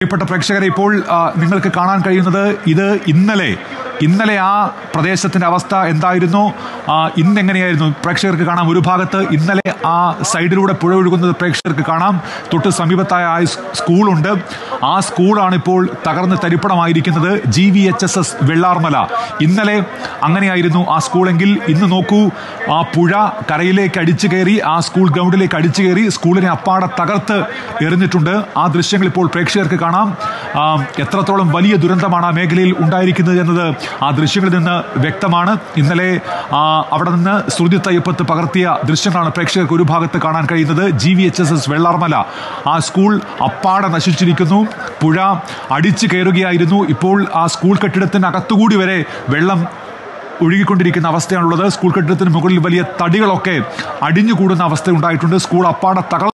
പ്രിയപ്പെട്ട പ്രേക്ഷകരെ ഇപ്പോൾ ആ, നിങ്ങൾക്ക് കാണാൻ കഴിയുന്നത് ഇത് ഇന്നലെ ഇന്നലെ ആ പ്രദേശത്തിന്റെ അവസ്ഥ എന്തായിരുന്നു ആ, ഇന്നെങ്ങനെയായിരുന്നു പ്രേക്ഷകർക്ക് കാണാം ഒരു ഭാഗത്ത് ഇന്നലെ ആ സൈഡിലൂടെ പുഴ ഒഴുകുന്നത് പ്രേക്ഷകർക്ക് കാണാം തൊട്ട് സമീപത്തായ ആ സ് സ്കൂളുണ്ട് ആ സ്കൂളാണ് ഇപ്പോൾ തകർന്ന് തരിപ്പണമായിരിക്കുന്നത് G V H S S Vellarmala ഇന്നലെ അങ്ങനെയായിരുന്നു ആ സ്കൂളെങ്കിൽ ഇന്ന് നോക്കൂ ആ പുഴ കരയിലേക്ക് അടിച്ചു കയറി ആ സ്കൂൾ ഗ്രൗണ്ടിലേക്ക് അടിച്ചു കയറി സ്കൂളിനെ അപ്പാടെ തകർത്ത് എറിഞ്ഞിട്ടുണ്ട് ആ ദൃശ്യങ്ങൾ ഇപ്പോൾ പ്രേക്ഷകർക്ക് കാണാം ആ, എത്രത്തോളം വലിയ ദുരന്തമാണ് ആ മേഖലയിൽ ഉണ്ടായിരിക്കുന്നത് എന്നത് ആ ദൃശ്യങ്ങളിൽ നിന്ന് വ്യക്തമാണ് ഇന്നലെ ആ, അവിടെ നിന്ന് ശ്രുതി തയ്യപ്പത്ത് പകർത്തിയ ദൃശ്യങ്ങളാണ് പ്രേക്ഷകർക്ക് ഒരു ഭാഗത്ത് കാണാൻ കഴിയുന്നത് G V H S S Vellarmala ആ സ്കൂൾ അപ്പാടെ നശിച്ചിരിക്കുന്നു പുഴ അടിച്ചു കയറുകയായിരുന്നു ഇപ്പോൾ ആ സ്കൂൾ കെട്ടിടത്തിനകത്തുകൂടി വരെ വെള്ളം ഒഴുകിക്കൊണ്ടിരിക്കുന്ന അവസ്ഥയാണുള്ളത് സ്കൂൾ കെട്ടിടത്തിന് മുകളിൽ വലിയ തടികളൊക്കെ അടിഞ്ഞുകൂടുന്ന അവസ്ഥ ഉണ്ടായിട്ടുണ്ട് സ്കൂൾ അപ്പാടെ തകർ